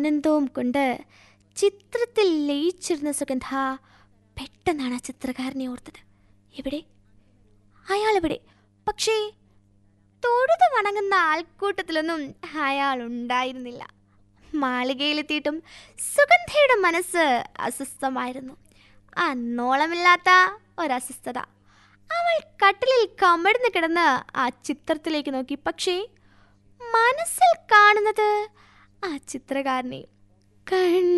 ആനന്ദവും കൊണ്ട് ചിത്രത്തിൽ ലയിച്ചിരുന്ന സുഗന്ധ പെട്ടെന്നാണ് ആ ചിത്രകാരനെ ഓർത്തത് എവിടെ അയാൾ എവിടെ പക്ഷേ തൊഴുതു വണങ്ങുന്ന ആൾക്കൂട്ടത്തിലൊന്നും അയാൾ ഉണ്ടായിരുന്നില്ല മാളികയിലെത്തിയിട്ടും സുഗന്ധയുടെ മനസ്സ് അസ്വസ്ഥമായിരുന്നു അന്നോളമില്ലാത്ത ഒരസ്വസ്ഥത അവൾ കട്ടിലിൽ കമഴ്ന്നു കിടന്ന് ആ ചിത്രത്തിലേക്ക് നോക്കി പക്ഷേ മനസ്സിൽ കാണുന്നത് ആ ചിത്രകാരനെ കൺ